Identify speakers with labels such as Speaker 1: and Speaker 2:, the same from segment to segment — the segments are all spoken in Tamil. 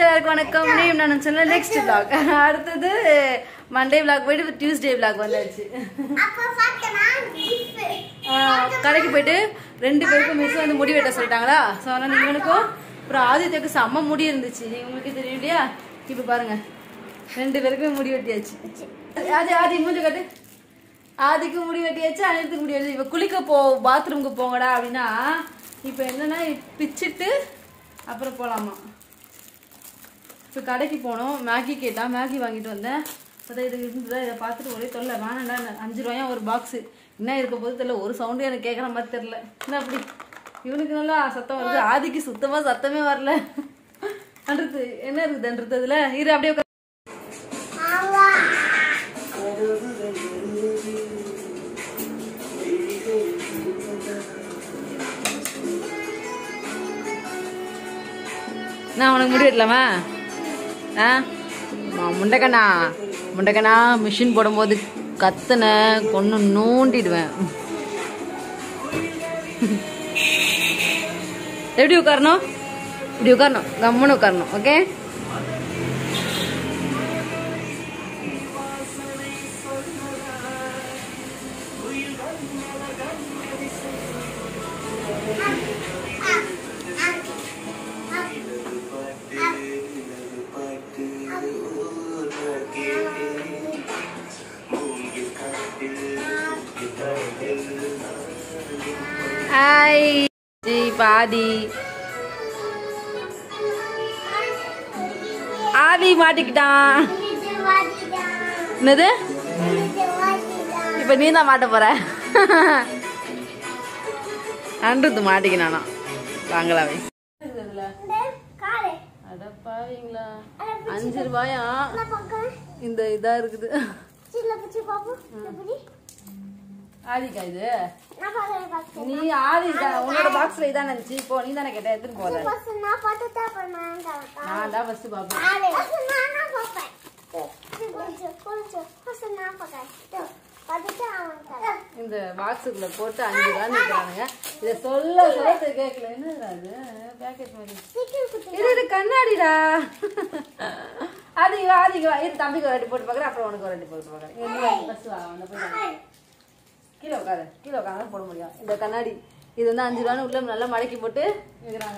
Speaker 1: எல்லாருக்கும் வணக்கம் நேம் நான் சொன்ன நெக்ஸ்ட் vlog அடுத்தது மண்டே vlog போயிட்டு டியூஸ்டே vlog வந்தாச்சு ஆஹ், கடைக்கு போயிட்டு ரெண்டு பேருக்கும் மிஸ் வந்து முடி வெட்ட சொல்லிட்டாங்களா ஸோ அதனால் இவனுக்கும் அப்புறம் ஆதித்யக்கு செம்ம முடி இருந்துச்சு நீ உங்களுக்கு தெரியும் இல்லையா இப்போ பாருங்க ரெண்டு பேருக்குமே முடி வெட்டியாச்சு ஆதி ஆதி மூஞ்சி கட்டு ஆதிக்கு முடி வெட்டியாச்சு அனித்துக்கு முடி வெட்டி இப்போ குளிக்க போ பாத்ரூமுக்கு போங்கடா அப்படின்னா இப்போ என்னன்னா பிச்சுட்டு அப்புறம் போகலாமா இப்போ கடைக்கு போனோம் மேகி கேட்டான் மேகி வாங்கிட்டு வந்தேன் அதான் இது இருந்ததா இதை பார்த்துட்டு ஒரே தொல்லை வேணாண்டா அஞ்சு ரூபாயா ஒரு பாக்ஸு என்ன இருக்க போது தெரியல ஒரு சவுண்டும் எனக்கு கேட்குற மாதிரி தெரில என்ன அப்படி இவனுக்கு நல்லா சத்தம் வருது ஆதிக்கு சுத்தமாக சத்தமே வரல அன்றது என்ன இருக்குது அன்றது அதில் இரு அப்படியே உட்காரு. நான் உனக்கு முடி வெட்டலாமா ஆ மா- முண்டக்கண்ணா முண்டக்கண்ணா மிஷின் போடும்போது கத்தனை கொண்டு நோண்டிடுவேன் எப்படி உட்காரணும் இப்படி உட்காரணும் கம்முன்னு உட்காரணும் ஓகே ஹாய் ஜி பாதி ஆதி மாட்டிக்கிட்டான் என்னது இப்ப நீ தான் மாட்ட போற அன்றது மாட்டிக்கினானா வாங்கலாவே அடப்பாவீங்களா அஞ்சு ரூபாயா இந்த இதா இருக்குது ஆதிக்கா இது நீ ஆதி உன்னோட பாக்ஸ்ல இதான் இருந்துச்சு இப்போ நீ தானே கேட்ட எடுத்துட்டு போத நான் தான் ஃபர்ஸ்ட் பாப்பேன் இந்த பாக்ஸுக்குள்ள போட்டு அஞ்சு ரூபா நிற்கிறானுங்க இதை சொல்ல சொல்ல கேட்கல என்னதுடா அது பேக்கெட் மாதிரி இது இது கண்ணாடிடா அது இவ ஆதி இவ இது தம்பிக்கு ஒரு ரெண்டு போட்டு பார்க்குறேன் அப்புறம் உனக்கு ஒரு ரெண்டு போட்டு பார்க்குறேன் இங்க நீ ஃபர்ஸ்ட் வா அவனை போய் வாங்க. கீழே உட்காரு கீழே உட்காந்து போட முடியும் இந்த கண்ணாடி இது வந்து அஞ்சு ரூபான்னு உள்ள நல்லா மடக்கி போட்டு விற்கிறாங்க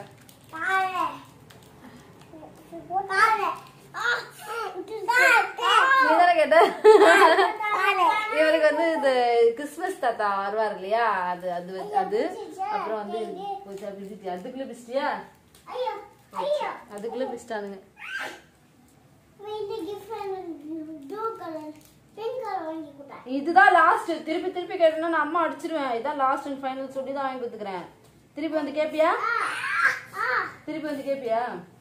Speaker 1: நீ தானே கேட்ட இவருக்கு வந்து இந்த கிறிஸ்மஸ் தாத்தா வருவார் இல்லையா அது அது வந்து- அது அப்புறம் வந்து கொஞ்சம் பிசிட்டி அதுக்குள்ள பிசிட்டியா அதுக்குள்ள பிசிட்டானுங்க இதுதான் லாஸ்ட் திருப்பி திருப்பி கேட்டேன்னா நான் அம்மா அடிச்சிருவேன் இதான் லாஸ்ட் அண்ட் ஃபைனல் சொல்லி தான் வாங்கி கொடுத்துக்கிறேன் திருப்பி வந்து கேப்பியா திருப்பி வந்து கேப்பியா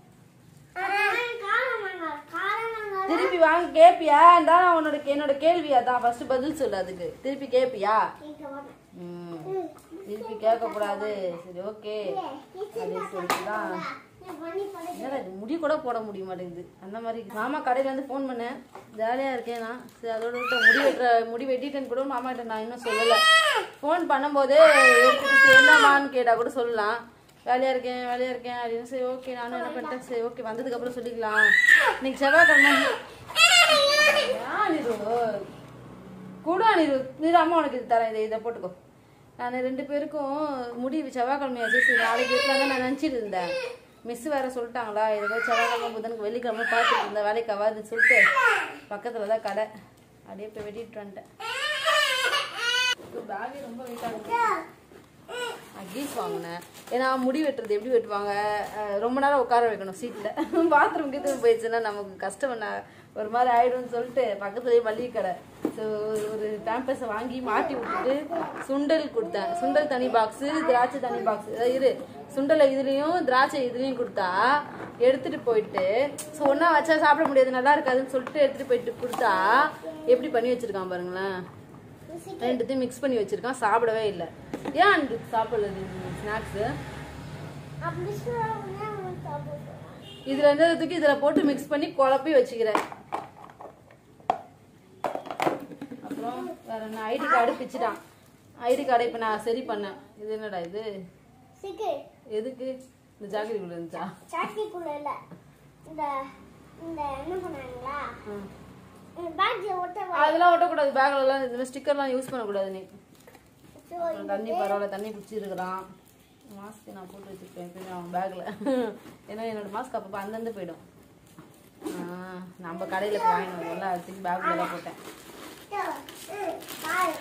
Speaker 1: திருப்பி வாங்க கேப்பியா தான் உன்னோட என்னோட கேள்வி அதான் ஃபர்ஸ்ட் பதில் சொல்லு அதுக்கு திருப்பி கேப்பியா ம். திருப்பி கேட்க கூடாது சரி ஓகே அப்படின்னு சொல்லிட்டு தான் என்னடா இது முடி கூட போட முடிய மாட்டேங்குது அந்த மாதிரி மாமா கடையில இருந்து ஃபோன் பண்ணேன் ஜாலியா இருக்கேன் நான் சரி அதோட விட்டு முடி வெட்டுற முடி வெட்டிட்டேன்னு கூட மாமா கிட்ட நான் இன்னும் சொல்லல ஃபோன் பண்ணும்போதே எடுத்துட்டு என்னமான்னு கேட்டா கூட சொல்லலாம் வேலையா இருக்கேன் வேலையா இருக்கேன் அப்படின்னு சரி ஓகே நானும் என்ன பண்ணிட்டேன் சரி ஓகே வந்ததுக்கு அப்புறம் சொல்லிக்கலாம் இன்னைக்கு செவ்வாய்க்கிழமை ஏன் நிரு கூட நிரு நிரு அம்மா உனக்கு இது தரேன் இதை இதை போட்டுக்கோ நான் ரெண்டு பேருக்கும் முடி செவ்வாய்க்கிழமையாச்சு சரி நாளைக்கு வீட்டில் தான் நான் நினச்சிட்டு இருந்தேன் மிஸ் வேற சொல்லிட்டாங்களா இதுவே செவ்வாய்க்கிழமை புதனுக்கு வெள்ளிக்கிழமை பார்த்துட்டு இருந்தேன் வேலைக்கு ஆகாதுன்னு சொல்லிட்டு பக்கத்தில் தான் கடை அப்படியே போய் வெட்டிட்டு வந்துட்டேன் பேகே ரொம்ப வெயிட்டாக இருக்கு அகீஸ் வாங்கினேன் ஏன்னா முடி வெட்டுறது எப்படி வெட்டுவாங்க அஹ் ரொம்ப நேரம் உட்கார வைக்கணும் சீட்டில் பாத்ரூம் கிட்ட போயிடுச்சுன்னா நமக்கு கஷ்டம் என்ன ஒரு மாதிரி ஆயிடும்னு சொல்லிட்டு பக்கத்துலேயே மளிகை கடை ஸோ ஒரு பேம்பஸை வாங்கி மாட்டி விட்டுட்டு சுண்டல் கொடுத்தேன் சுண்டல் தனி பாக்ஸு திராட்சை தனி பாக்ஸ் இரு சுண்டலை இதுலேயும் திராட்சை இதுலேயும் கொடுத்தா எடுத்துட்டு போயிட்டு ஸோ ஒன்றா வச்சா சாப்பிட முடியாது நல்லா இருக்காதுன்னு சொல்லிட்டு எடுத்துட்டு போயிட்டு கொடுத்தா எப்படி பண்ணி வச்சிருக்கான் பாருங்களேன் ரெண்டுத்தையும் மிக்ஸ் பண்ணி வச்சிருக்கான் சாப்பிடவே இல்லை ஏன் அந்த சாப்பிடல ஸ்நாக்ஸ் இதுல இருந்து தூக்கி இதுல போட்டு மிக்ஸ் பண்ணி குழப்பி வச்சுக்கிறேன் அப்புறம் வேற என்ன ஐடி கார்டு பிச்சுட்டான் ஐடி கார்டை இப்ப நான் சரி பண்ணேன் இது என்னடா இது எதுக்கு இந்த ஜாக்கெட்டுக்குள்ள இருந்துச்சா
Speaker 2: சாக்கிக்குள்ள இல்ல இந்த இந்த என்ன பண்ணாங்களா
Speaker 1: ம்.
Speaker 2: பேக்ல ஒட்ட
Speaker 1: அதெல்லாம் ஒட்டக்கூடாது பேக்ல எல்லாம் இதுல ஸ்டிக்கர்லாம் யூஸ் பண்ணக்கூடாது நீ
Speaker 2: ஸோ
Speaker 1: அப்புறம் தண்ணி பரவாயில்ல தண்ணி குடிச்சிருக்கிறான் மாஸ்க் நான் போட்டு வச்சிருப்பேன் எப்பயுமே அவன் பேக்ல ஏன்னா என்னோட மாஸ்க் அப்பப்போ அந்தந்த போயிடும் ஆ, நம்ம கடையில போய் வாங்கிட்டு வருவோம்ல அது திருப்பி பேக்ல தான் போட்டேன்
Speaker 2: கால்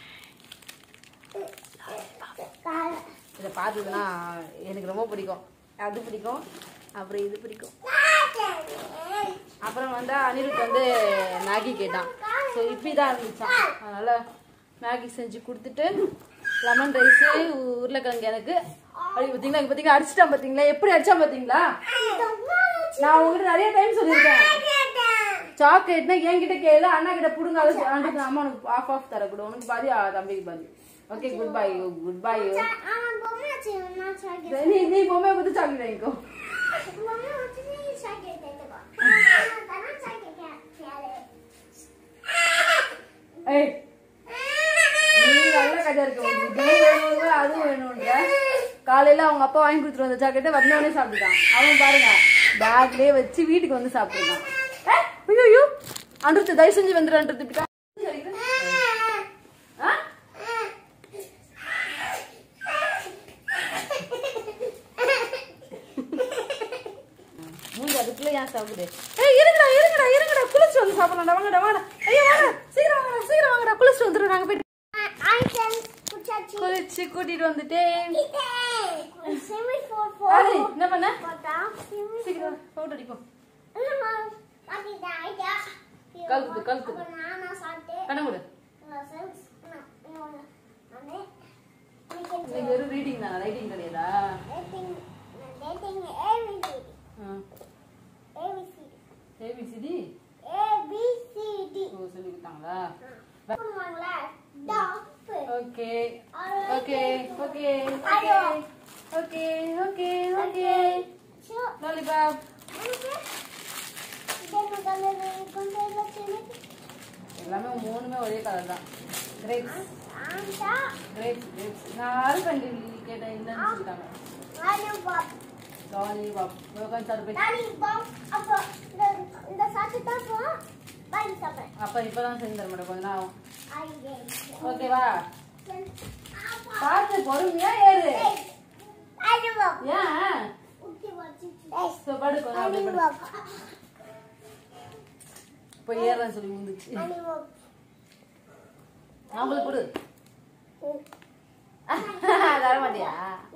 Speaker 2: கால்
Speaker 1: இதை பார்த்ததுன்னா எனக்கு ரொம்ப பிடிக்கும் அது பிடிக்கும் அப்புறம் இது பிடிக்கும் அப்புறம் வந்து அனிருத் வந்து மேகி கேட்டான் ஸோ இப்படி தான் இருந்துச்சான் அதனால மேகி செஞ்சு கொடுத்துட்டு லெமன் ரைஸு உருளைக்கிழங்கு எனக்கு அப்படி பார்த்தீங்களா இங்கே பார்த்தீங்களா அடிச்சிட்டான் பார்த்தீங்களா எப்படி அடிச்சான் பார்த்தீங்களா நான் உங்ககிட்ட நிறைய டைம் சொல்லியிருக்கேன் சாக்லேட்னா என்கிட்ட கேளு அண்ணா கிட்ட புடுங்க அது அண்ணனுக்கு அம்மா உனக்கு ஆஃப் ஆஃப் தரக்கூட உனக்கு பாதி ஆ, தம்பிக்கு பாதி okay good bye good bye
Speaker 2: அவன் பொம்மை வச்சுருந்தான் சாக்லேட்
Speaker 1: நீ நீ பொம்மையை கொடுத்து சாக்லேட் வாங்கிக்கோ
Speaker 2: பொம்மை வச்சு நீ சாக்லேட் எடுத்துக்கோ நான் சாக்லேட் கேளு
Speaker 1: ஏய் நீ நல்ல கதை இருக்கு உனக்கு இது வேணும்ல அதுவும் வேணும்ன்ற காலையில அவங்க அப்பா வாங்கி கொடுத்துட்டு வந்த சாக்லேட்டை வந்தவனே சாப்பிட்டுட்டான் அவன் பாருங்க பேக்லயே வச்சு வீட்டுக்கு வந்து சாப்பிட்டுருக்கான் ஐயோ ஐயோ அன்றது தயவு செஞ்சு வந்துடுறன்றது ஆ மூஞ்சி அதுக்குள்ள ஏன் சாப்பிடுது ஏய் இருங்கடா இருங்கடா இருங்கடா குளிச்சு வந்து சாப்பிடலாம்டா வாங்கடா வாங்கடா ஐயோ வாடா சீக்கிரம் வாங்கடா சீக்கிரம் வாங்கடா குளிச்சு வந்துடுறோம் நாங்க போயிட்டு
Speaker 2: ஆயிட்டன் குச்சாச்சி
Speaker 1: குளிச்சு கூட்டிட்டு வந்துட்டேன்
Speaker 2: செமி ஃபோர்
Speaker 1: ஆதி,
Speaker 2: ஃபோர்
Speaker 1: என்ன பண்ண
Speaker 2: போட்டா செமி
Speaker 1: சீக்கிரம் போட்டோ அடிப்போம்
Speaker 2: மாத்திட்டேன் ஐடியா
Speaker 1: கழுத்து, கழுத்து.
Speaker 2: அப்ப நானா சாப்பிட்டேன்
Speaker 1: கண்ண மூடு
Speaker 2: சென்ஸ் நான் நானே
Speaker 1: இன்னைக்கு வெறும் ரீடிங் தானா ரைட்டிங் கிடையாதா
Speaker 2: dating dating ABC ABC
Speaker 1: A B C D
Speaker 2: ABCD
Speaker 1: ஓ சொல்லி கொடுத்தாங்களா
Speaker 2: பண்ணுவாங்களா top
Speaker 1: okay okay okay okay okay okay
Speaker 2: show
Speaker 1: lollipop
Speaker 2: இதென்ன கலர் கொண்டு வச்சிரு
Speaker 1: எல்லாமே மூணுமே ஒரே கலர் தான் கிரேப்ஸ்
Speaker 2: ஆண்டா
Speaker 1: கிரேப்ஸ் கிரேப்ஸ் நான் ஆல்கண்டி கேட்டேன் இல்லைன்னு சொல்லிட்டாங்க
Speaker 2: லாலிபாப்
Speaker 1: லாலிபாப் உட்காந்து சாப்பிட்டு
Speaker 2: லாலிபாப் அப்போ இந்த இந்த சாப்பிட்டு தான் போ பாய் சாப்பிடுறேன்
Speaker 1: அப்ப இப்பதான் செஞ்சு தர மாட்டேன் கொஞ்ச நாள் ஆகும்
Speaker 2: ஐயே
Speaker 1: ஓகேவா
Speaker 2: அப்பா
Speaker 1: பார்த்து பொறுமையா ஏறு
Speaker 2: லாலிபாப்
Speaker 1: ஏன்
Speaker 2: உத்தி வச்சிச்சு
Speaker 1: சோ படு கொஞ்சம் அப்படியே படு
Speaker 2: லாலிபாப்
Speaker 1: இப்போ ஏறேன்னு சொல்லி முந்துச்சு
Speaker 2: லாலிபாப்
Speaker 1: அவங்களுக்கு கொடு தர மாட்டியா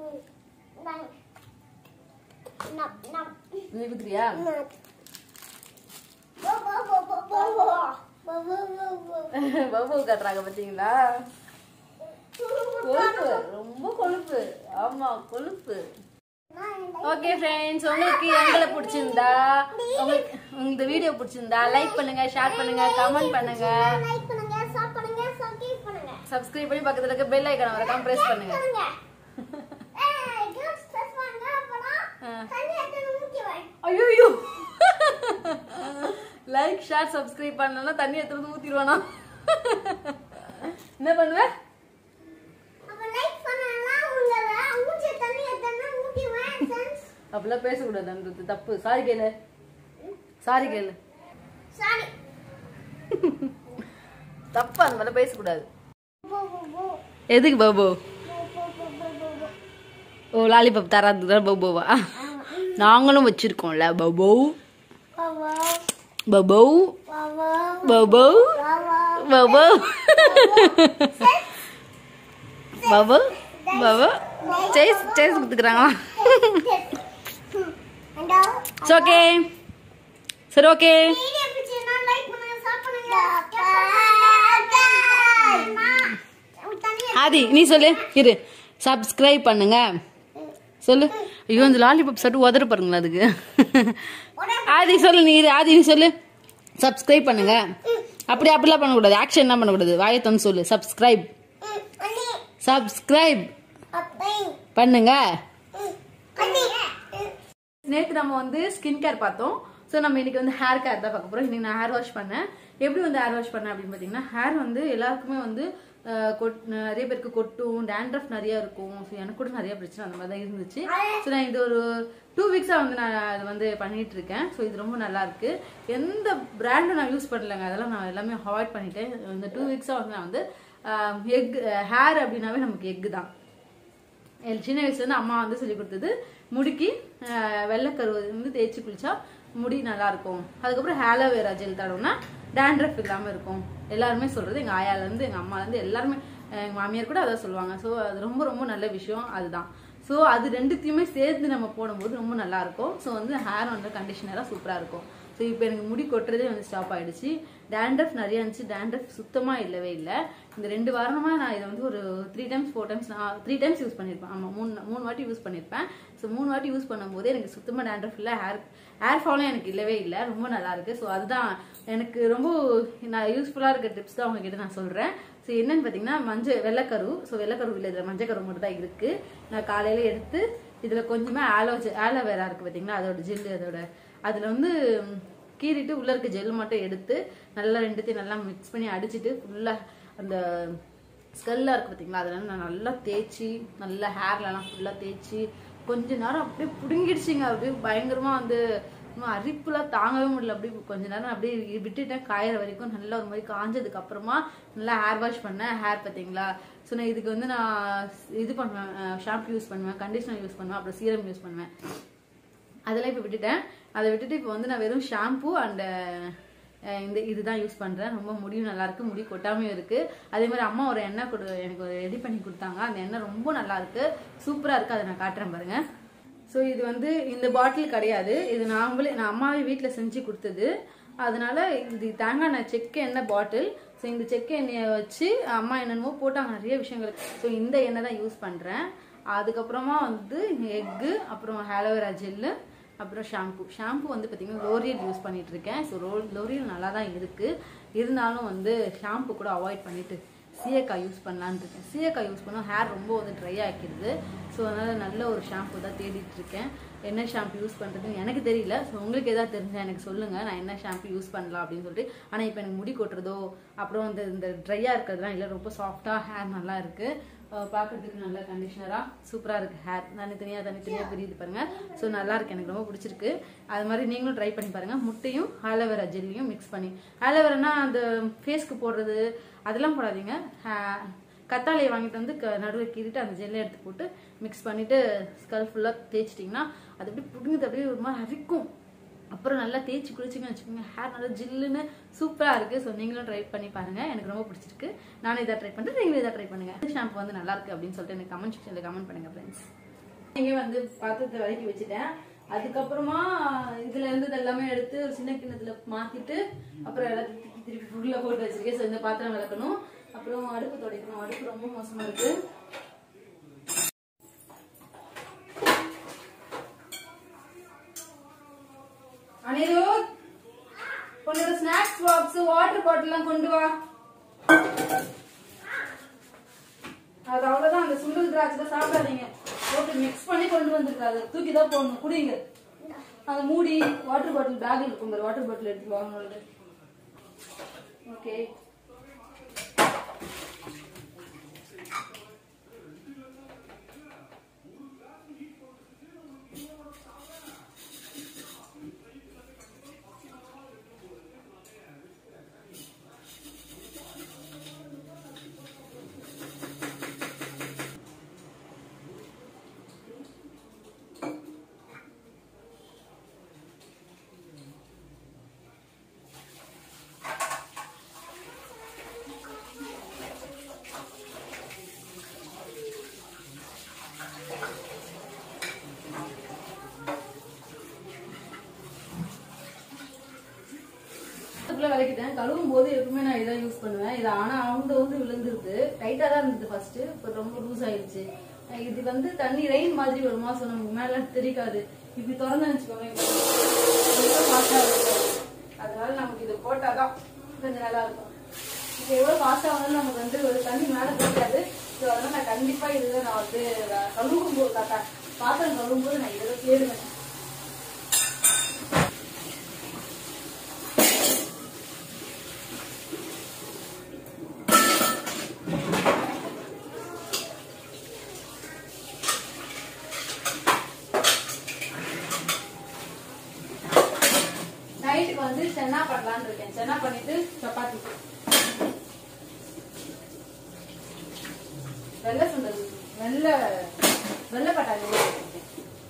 Speaker 2: நம் நம்
Speaker 1: நீ குத்துறியா
Speaker 2: நம் போ போ போ போ போ போ போ போ போ
Speaker 1: பபு கட்டுறாங்க பாத்தீங்களா கொழுப்பு ரொம்ப கொழுப்பு ஆமா கொழுப்பு ஓகே ஃப்ரெண்ட்ஸ் உங்களுக்கு எங்களை பிடிச்சிருந்தா உங்களுக்கு இந்த வீடியோ பிடிச்சிருந்தா லைக் பண்ணுங்க ஷேர் பண்ணுங்க கமெண்ட் பண்ணுங்க
Speaker 2: லைக் பண்ணுங்க சப் பண்ணுங்க சப்ஸ்கிரைப் பண்ணுங்க
Speaker 1: சப்ஸ்கிரைப் பண்ணி பக்கத்துல இருக்க பெல் ஐக்கான வரக்காம பிரஸ் பண்ணுங்க
Speaker 2: பண்ணுங்க ஏய் கேர்ள்ஸ் பிரஸ் பண்ணுங்க அப்பதான்
Speaker 1: ஆ.
Speaker 2: தண்ணி எடுத்து ஊத்தி வை
Speaker 1: ஐயோ லைக் ஷேர் சப்ஸ்கிரைப் பண்ணலன்னா தண்ணி எடுத்து வந்து ஊத்திடுவானா என்ன பண்ணுவ
Speaker 2: அப்ப லைக் பண்ணலனா உங்கள ஊத்தி தண்ணி எடுத்து ஊத்தி வை சென்ஸ்
Speaker 1: அப்படிலாம் பேசக்கூடாதுன்றது தப்பு சாரி கேளு சாரி கேளு
Speaker 2: சாரி
Speaker 1: தப்பு அந்த மாதிரிலாம் பேசக்கூடாது
Speaker 2: போ போ போ
Speaker 1: எதுக்கு பாபு
Speaker 2: போ போ போ போ போ போ
Speaker 1: ஓ லாலிபாப் தராது பாபுவா நாங்களும் வச்சிருக்கோம்ல பபோ
Speaker 2: வாவா
Speaker 1: பபோ
Speaker 2: வாவா
Speaker 1: பபோ
Speaker 2: வாவா
Speaker 1: பபோ பபோ பபோ சேஸ் சேஸ் கொடுத்துக்கிறாங்களா
Speaker 2: அண்டா
Speaker 1: இட்ஸ் ஓகே சரி ஓகே
Speaker 2: வீடியோ பிடிச்சிருந்தா லைக் பண்ணுங்க சப் பண்ணுங்க தண்ணி
Speaker 1: ஆதி நீ சொல்லு இரு சப்ஸ்கிரைப் பண்ணுங்க சொல்லு ஐயோ அந்த லாலிபாப் சட்டு உதற பாருங்களா அதுக்கு ஆதி சொல்லு நீ இரு ஆதி நீ சொல்லு சப்ஸ்கிரைப் பண்ணுங்க அப்படி அப்படிலாம் பண்ணக்கூடாது ஆக்ஷன் என்ன பண்ணக்கூடாது வாயத்தன்னு சொல்லு சப்ஸ்கிரைப்
Speaker 2: அண்ணி
Speaker 1: சப்ஸ்கிரைப்
Speaker 2: அப்பை
Speaker 1: பண்ணுங்க
Speaker 2: அண்ணி
Speaker 1: நேற்று நம்ம வந்து ஸ்கின் கேர் பார்த்தோம் ஸோ நம்ம இன்னைக்கு வந்து ஹேர் கேர் தான் பார்க்க போறோம் இன்னைக்கு நான் ஹேர் வாஷ் பண்ணேன் எப்படி வந்து ஹேர் வாஷ் பண்ணேன் அப்படின்னு பார்த்தீங்கன்னா ஹேர் வந்து எல்லாருக்குமே வந்து அஹ், கொட்- நிறைய பேருக்கு கொட்டும் டேண்ட்ரஃப் நிறைய இருக்கும் ஸோ எனக்கு கூட நிறைய பிரச்சனை அந்த மாதிரி தான் இருந்துச்சு ஸோ நான் இது ஒரு டூ வீக்ஸாக வந்து நான் அது வந்து பண்ணிட்டு இருக்கேன் ஸோ இது ரொம்ப நல்லா இருக்கு எந்த பிராண்டும் நான் யூஸ் பண்ணலைங்க அதெல்லாம் நான் எல்லாமே அவாய்ட் பண்ணிட்டேன் இந்த டூ வீக்ஸாக வந்து நான் வந்து எக் ஹேர் அப்படின்னாவே நமக்கு எக்கு தான் எனக்கு சின்ன வயசுல இருந்து அம்மா வந்து சொல்லி கொடுத்தது முடிக்கு அஹ், வெள்ளைக்கரு வந்து தேய்ச்சி குளிச்சா முடி நல்லா இருக்கும் அதுக்கப்புறம் ஹேலோவேரா ஜெல் தடவுனா டேண்ட்ரஃப் இல்லாம இருக்கும் எல்லாருமே சொல்றது எங்க ஆயால இருந்து எங்க அம்மால இருந்து எல்லாருமே அஹ், எங்க மாமியார் கூட அதான் சொல்லுவாங்க ஸோ அது ரொம்ப ரொம்ப நல்ல விஷயம் அதுதான் ஸோ அது ரெண்டுத்தையுமே சேர்த்து நம்ம போடும்போது ரொம்ப நல்லா இருக்கும் ஸோ வந்து ஹேர் வந்து கண்டிஷனராக சூப்பராக இருக்கும் ஸோ இப்போ எனக்கு முடி கொட்டுறதே வந்து ஸ்டாப் ஆயிடுச்சு டேண்ட்ரஃப் நிறைய இருந்துச்சு டேண்ட்ரஃப் சுத்தமாக இல்லவே இல்லை இந்த ரெண்டு வாரமாக நான் இதை வந்து ஒரு த்ரீ டைம்ஸ் ஃபோர் டைம்ஸ் நான் த்ரீ டைம்ஸ் யூஸ் பண்ணியிருப்பேன் ஆமாம் மூணு மூணு வாட்டி யூஸ் பண்ணியிருப்பேன் ஸோ மூணு வாட்டி யூஸ் பண்ணும்போது எனக்கு சுத்தமாக டேண்ட்ரஃப் இல்லை ஹேர் ஹேர் ஃபாலும் எனக்கு இல்லவே இல்லை ரொம்ப நல்லா இருக்கு ஸோ அதுதான் எனக்கு ரொம்ப நான் யூஸ்ஃபுல்லாக இருக்க டிப்ஸ் தான் உங்ககிட்ட நான் சொல்கிறேன் ஸோ என்னன்னு பார்த்தீங்கன்னா மஞ்சள் வெள்ளைக்கரு ஸோ வெள்ளைக்கரு இல்லை இதில் மஞ்சள் கரு மட்டும் தான் இருக்குது நான் காலையில் எடுத்து இதில் கொஞ்சமாக ஆலோ ஆலோவேரா இருக்குது பார்த்தீங்களா அதோட ஜெல்லு அதோட அதில் வந்து ம், கீறிட்டு உள்ளே இருக்க ஜெல் மட்டும் எடுத்து நல்லா ரெண்டுத்தையும் நல்லா மிக்ஸ் பண்ணி அடிச்சிட்டு ஃபுல்லாக அந்த ஸ்கல்லாக இருக்குது பார்த்தீங்களா அதில் நான் நல்லா தேய்ச்சி நல்லா ஹேர்லலாம் ஃபுல்லாக தேய்ச்சி கொஞ்ச நேரம் அப்படியே பிடுங்கிடுச்சிங்க அப்படியே பயங்கரமாக வந்து சும்மா அரிப்புலாம் தாங்கவே முடியல அப்படியே கொஞ்ச நேரம் அப்படியே விட்டுட்டேன் காயிற வரைக்கும் நல்லா ஒரு மாதிரி காஞ்சதுக்கு அப்புறமா நல்லா ஹேர் வாஷ் பண்ணேன் ஹேர் பார்த்தீங்களா ஸோ நான் இதுக்கு வந்து நான் இது பண்ணுவேன் ஷாம்பு யூஸ் பண்ணுவேன் கண்டிஷனர் யூஸ் பண்ணுவேன் அப்புறம் சீரம் யூஸ் பண்ணுவேன் அதெல்லாம் இப்போ விட்டுட்டேன் அதை விட்டுட்டு இப்போ வந்து நான் வெறும் ஷாம்பு அண்ட் இந்த இதுதான் யூஸ் பண்றேன் ரொம்ப முடியும் நல்லா இருக்கு முடி கொட்டாமையும் இருக்கு அதே மாதிரி அம்மா ஒரு எண்ணெய் கொடு எனக்கு ரெடி பண்ணி கொடுத்தாங்க அந்த எண்ணெய் ரொம்ப நல்லா இருக்கு சூப்பரா இருக்கு அதை நான் காட்டுறேன் பாருங்க ஸோ இது வந்து இந்த பாட்டில் கிடையாது இது நாங்களே நான் அம்மாவே வீட்டில் செஞ்சு கொடுத்தது அதனால இது தேங்காய் எண்ணெய் செக்கு எண்ணெய் பாட்டில் ஸோ இந்த செக்கு எண்ணெயை வச்சு அம்மா என்னென்னமோ போட்டாங்க நிறைய விஷயங்கள் ஸோ இந்த எண்ணெய் தான் யூஸ் பண்ணுறேன் அதுக்கப்புறமா வந்து எக்கு அப்புறம் ஹேலோவேரா ஜெல்லு அப்புறம் ஷாம்பு ஷாம்பு வந்து பார்த்தீங்கன்னா லோரியல் யூஸ் பண்ணிட்டு இருக்கேன் ஸோ ரோ லோரியல் நல்லா தான் இருக்கு இருந்தாலும் வந்து ஷாம்பு கூட அவாய்ட் பண்ணிட்டு சீயக்காய் யூஸ் பண்ணலான்னு இருக்கேன் சீயக்காய் யூஸ் பண்ணால் ஹேர் ரொம்ப வந்து ட்ரை ஆக்கிடுது ஸோ அதனால நல்ல ஒரு ஷாம்பு தான் தேடிட்டு இருக்கேன் என்ன ஷாம்பு யூஸ் பண்ணுறதுன்னு எனக்கு தெரியல ஸோ உங்களுக்கு எதாவது தெரிஞ்சா எனக்கு சொல்லுங்க நான் என்ன ஷாம்பு யூஸ் பண்ணலாம் அப்படின்னு சொல்லிட்டு ஆனால் இப்போ எனக்கு முடி கொட்டுறதோ அப்புறம் வந்து இந்த ட்ரையாக இருக்கிறதுலாம் இல்லை ரொம்ப சாஃப்டாக ஹேர் நல்லா இருக்கு அஹ் பார்க்கறதுக்கு நல்ல கண்டிஷனராக சூப்பராக இருக்கு ஹேர் தனித்தனியாக தனித்தனியாக பிரியுது பாருங்க ஸோ நல்லா இருக்கு எனக்கு ரொம்ப பிடிச்சிருக்கு அது மாதிரி நீங்களும் ட்ரை பண்ணி பாருங்க முட்டையும் ஆலோவேரா ஜெல்லையும் மிக்ஸ் பண்ணி ஆலோவேரானா அந்த ஃபேஸ்க்கு போடுறது அதெல்லாம் போடாதீங்க ஹே- கத்தாழையை வாங்கிட்டு வந்து க நடுவில் கீறிட்டு அந்த ஜெல்லை எடுத்து போட்டு மிக்ஸ் பண்ணிட்டு ஸ்கல் ஃபுல்லாக தேய்ச்சிட்டிங்கன்னா அது அப்படியே புடுங்குது அப்படியே ஒரு மாதிரி அரிக்கும் அப்புறம் நல்லா தேய்ச்சி குளிச்சிங்கன்னு வச்சுக்கோங்க ஹேர் நல்லா ஜில்லுன்னு சூப்பராக இருக்குது ஸோ நீங்களும் ட்ரை பண்ணி பாருங்கள் எனக்கு ரொம்ப பிடிச்சிருக்கு நானும் இதை ட்ரை பண்ணுறேன் நீங்களும் இதை ட்ரை பண்ணுங்கள் இந்த ஷாம்பு வந்து நல்லா இருக்கு அப்படின்னு சொல்லிட்டு எனக்கு கமெண்ட் செக்ஷனில் கமெண்ட் பண்ணுங்கள் ஃப்ரெண்ட்ஸ் இங்கே வந்து பாத்திரத்தை வதக்கி வச்சுட்டேன் அதுக்கப்புறமா இதுல இருந்து எல்லாமே எடுத்து ஒரு சின்ன கிண்ணத்துல மாத்திட்டு அப்புறம் எல்லாத்தையும் திருப்பி திருப்பி உள்ள போட்டு வச்சிருக்கேன் ஸோ இந்த பாத்திரம் விளக்கணும் அப்புறம் அடுப்பு துடைக்கணும் அடுப்பு ரொம்ப மோசமா இருக்கு அனிருத் உன்னோட ஸ்நாக்ஸ் பாக்ஸ் வாட்டர் பாட்டில்லாம் கொண்டு வா அது அவ்வளவுதான் அந்த சுண்டல் திராட்சை சாப்பிடாதீங்க போட்டு மிக்ஸ் பண்ணி கொண்டு வந்திருக்காது தூக்கி தான் போடணும் குடிங்க அந்த மூடி வாட்டர் பாட்டில் பேக்ல இருக்கும் பாரு வாட்டர் பாட்டில் எடுத்து வாங்க ஓகே அதுக்குள்ள விளக்கிட்டேன் கழுவும் போது எப்பவுமே நான் இதான் யூஸ் பண்ணுவேன் இது ஆனா அவங்க வந்து விழுந்துருது டைட்டா தான் இருந்தது ஃபர்ஸ்ட் இப்போ ரொம்ப லூஸ் ஆயிடுச்சு இது வந்து தண்ணி ரெயின் மாதிரி வருமா ஸோ நமக்கு மேல தெரிக்காது இப்படி திறந்து வச்சுக்கோங்க அதனால நமக்கு இது போட்டாதான் கொஞ்சம் நல்லா இருக்கும் இப்போ எவ்வளவு ஃபாஸ்டா வந்தாலும் நமக்கு வந்து ஒரு தண்ணி மேல தெரியாது ஸோ அதனால நான் கண்டிப்பா இதுல நான் வந்து கழுவும் போது தாத்தா பாத்திரம் கழுவும் போது நான் இதில் தேடுவேன் நைட்டுக்கு வந்து சென்னா பண்ணலான்னு இருக்கேன் சென்னா பண்ணிட்டு சப்பாத்தி வெள்ளை சுண்டல் வெள்ளை வெள்ளை பட்டாணி ஊற வச்சிருக்கேன்.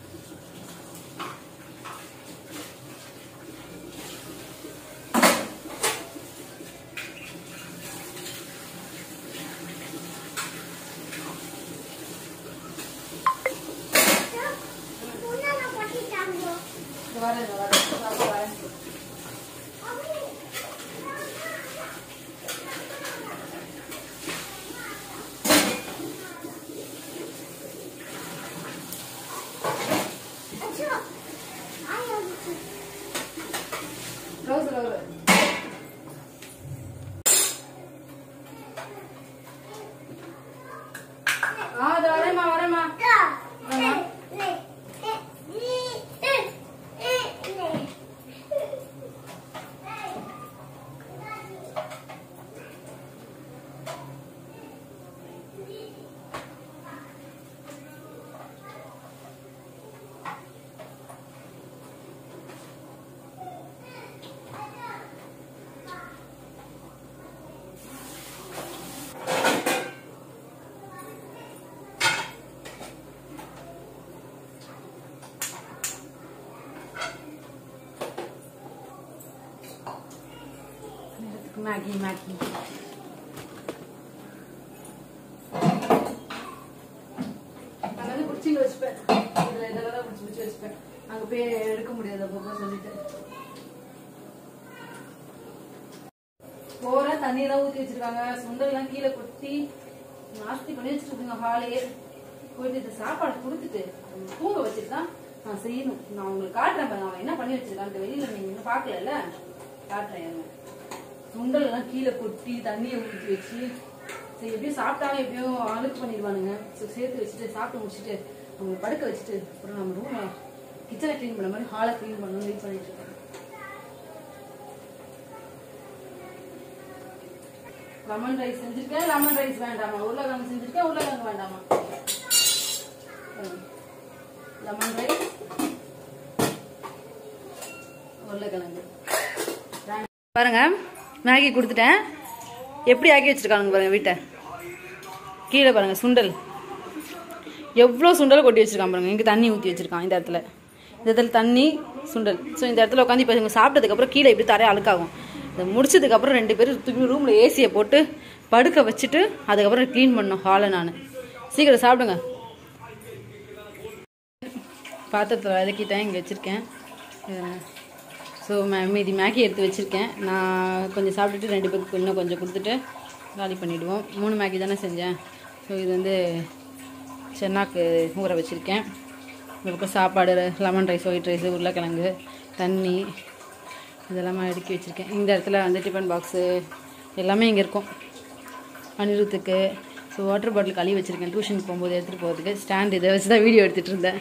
Speaker 2: உன்னால கொட்டிட்டாங்க
Speaker 1: இந்த வரேன் இந்த வரேன் இந்த வரேன், வரேன்
Speaker 2: அச்சோ ஆயா
Speaker 1: ரோஸ் ரோஸ் ஆ அது வரேம்மா வரேம்மா மேகி மேகி அங்க வந்து குடிச்சிங்க வச்சுப்பேன் இதுல இதெல்லாம் தான் பிடிச்சி பிடிச்சி வச்சுப்பேன் அங்க போய் எடுக்க முடியாது அப்பப்போ சொல்லிட்டு போற தண்ணியெல்லாம் ஊத்தி வச்சிருக்காங்க சுண்டல்லாம் கீழே கொட்டி நாஸ்தி பண்ணி வச்சிருக்குங்க ஹாலையே போயிட்டு இந்த சாப்பாடு கொடுத்துட்டு அவங்க தூங்க வச்சுட்டு தான் நான் செய்யணும் நான் உங்களுக்கு காட்டுறேன் பாருங்க அவன் என்ன பண்ணி வச்சிருக்கான்ட்டு வெளியில நீங்க இன்னும் பாக்கல காட்டுறேன் இருங்க. சுண்டல் எல்லாம் கீழே கொட்டி தண்ணியை ஊற்றி வச்சு சரி எப்படியும் சாப்பிட்டாலும் எப்படியும் அழுக்கு பண்ணிடுவானுங்க ஸோ சேர்த்து வச்சுட்டு சாப்பிட்டு முடிச்சுட்டு அவங்க படுக்க வச்சுட்டு அப்புறம் நம்ம ரூமை கிச்சனை க்ளீன் பண்ண மாதிரி ஹாலை க்ளீன் பண்ணணும்னு வெயிட் பண்ணிட்டு இருக்கேன் லெமன் ரைஸ் செஞ்சிருக்கேன் லெமன் ரைஸ் வேண்டாமா உருளைக்கிழங்கு செஞ்சிருக்கேன் உருளைக்கிழங்கு வேண்டாமா லெமன் ரைஸ் உருளைக்கிழங்கு பாருங்க மேகி கொடுத்துட்டேன் எப்படி ஆக்கி வச்சிருக்காங்க பாருங்க வீட்டை கீழே பாருங்க சுண்டல் எவ்வளோ சுண்டல் கொட்டி வச்சிருக்கான் பாருங்க இங்கே தண்ணி ஊற்றி வச்சிருக்கான் இந்த இடத்துல இந்த இடத்துல தண்ணி சுண்டல் ஸோ இந்த இடத்துல உட்காந்து இப்போ இவங்க சாப்பிட்டதுக்கப்புறம் கீழே இப்படி தரைய அழுக்காகும் இதை முடிச்சதுக்கப்புறம் ரெண்டு பேரும் தூக்கி ரூமில் ஏசியை போட்டு படுக்க வச்சுட்டு அதுக்கப்புறம் க்ளீன் பண்ணணும் ஹாலை நான் சீக்கிரம் சாப்பிடுங்க பாத்திரத்தில் விளக்கிட்டேன் இங்கே வச்சுருக்கேன் ஸோ மே மீதி மேகி எடுத்து வச்சுருக்கேன் நான் கொஞ்சம் சாப்பிட்டுட்டு ரெண்டு பேருக்கு இன்னும் கொஞ்சம் கொடுத்துட்டு காலி பண்ணிவிடுவோம் மூணு மேகி தானே செஞ்சேன் ஸோ இது வந்து சென்னாக்கு ஊற வச்சுருக்கேன் இந்த பக்கம் சாப்பாடு லெமன் ரைஸ் ஒயிட் ரைஸ் உருளைக்கிழங்கு தண்ணி இதெல்லாமே அடுக்கி வச்சுருக்கேன் இந்த இடத்துல வந்து டிஃபன் பாக்ஸு எல்லாமே இங்கே இருக்கும் அனிருத்துக்கு ஸோ வாட்டர் பாட்டில் கழுவி வச்சுருக்கேன் டியூஷனுக்கு போகும்போது எடுத்துகிட்டு போகிறதுக்கு ஸ்டாண்ட் இதை வச்சு தான் வீடியோ எடுத்துகிட்டு இருந்தேன்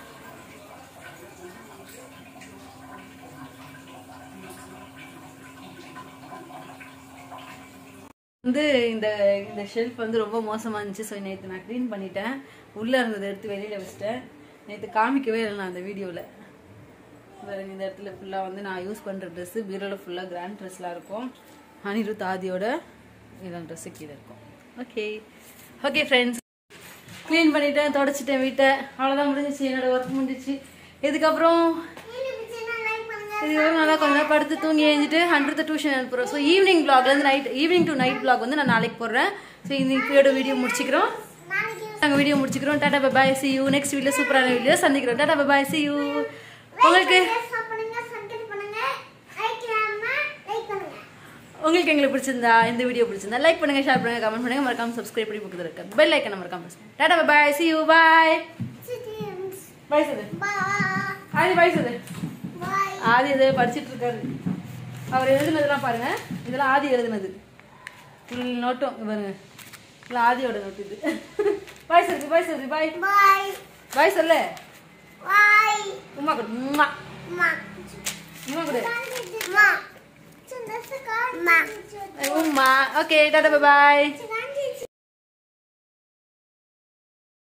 Speaker 1: வந்து இந்த இந்த ஷெல்ஃப் வந்து ரொம்ப மோசமாக இருந்துச்சு ஸோ நேற்று நான் க்ளீன் பண்ணிட்டேன் உள்ளே இருந்ததை எடுத்து வெளியில் வச்சிட்டேன் நேற்று காமிக்கவே இல்லை நான் அந்த வீடியோவில் பாருங்க இந்த இடத்துல ஃபுல்லாக வந்து நான் யூஸ் பண்ணுற ட்ரெஸ்ஸு பீரோவில் ஃபுல்லாக கிராண்ட் ட்ரெஸ்லாம் இருக்கும் அனிருத் ஆதியோட இதெல்லாம் ட்ரெஸ்ஸு கீழே இருக்கும் ஓகே ஓகே ஃப்ரெண்ட்ஸ் க்ளீன் பண்ணிட்டேன் தொடச்சிட்டேன் வீட்டை அவ்வளோதான் முடிஞ்சிச்சு என்னோட ஒர்க் முடிஞ்சிச்சு இதுக்கப்புறம் இதுக்கப்புறம் நல்லா கொஞ்ச நேரம் படுத்து தூங்கி எழுந்துட்டு ஹண்ட்ரட் டியூஷன் அனுப்புகிறோம் ஸோ ஈவினிங் பிளாக்லேருந்து night evening to night vlog வந்து நான் நாளைக்கு போடுறேன் ஸோ இந்த இப்போட வீடியோ முடிச்சுக்கிறோம் நாங்கள் வீடியோ முடிச்சுக்கிறோம் டாடா bye see you next video சூப்பரான வீடியோ சந்திக்கிறோம் டாடா பாய் சி யூ உங்களுக்கு உங்களுக்கு எங்களுக்கு பிடிச்சிருந்தா இந்த வீடியோ பிடிச்சிருந்தா லைக் பண்ணுங்க ஷேர் பண்ணுங்க கமெண்ட் பண்ணுங்க மறக்காம சப்ஸ்கிரைப் பண்ணி பக்கத்துல இருக்க பெல் ஐக்கன் மறக்காம டாடா bye see you bye bye சொல்லு ஆதி பாய் சொல்லு ஆதி இதை படிச்சிட்டு இருக்காரு அவர் எழுதுனதெல்லாம் பாருங்க இதெல்லாம் ஆதி எழுதுனது ஃபுல் நோட்டும் இங்க பாருங்க இதெல்லாம் ஆதியோட நோட்டு இது பாய் சொல்லு பாய் சொல்லு பாய் பாய் சொல்லு உமா கொடு உம்மா உமா கொடு உம்மா ஓகே டாடா பாய்